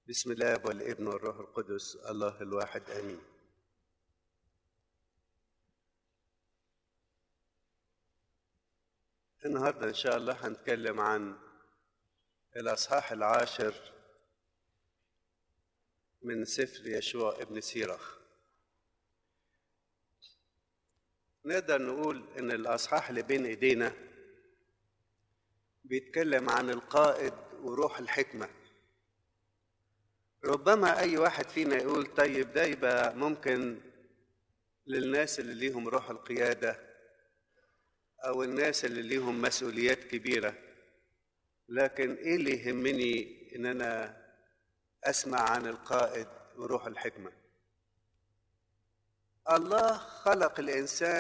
بسم الله والابن والروح القدس الله الواحد امين النهارده ان شاء الله هنتكلم عن الاصحاح العاشر من سفر يشوع ابن سيرخ نقدر نقول ان الاصحاح اللي بين ايدينا بيتكلم عن القائد وروح الحكمه ربما اي واحد فينا يقول طيب ده يبقى ممكن للناس اللي ليهم روح القياده او الناس اللي ليهم مسؤوليات كبيره لكن ايه اللي يهمني ان انا اسمع عن القائد وروح الحكمه الله خلق الانسان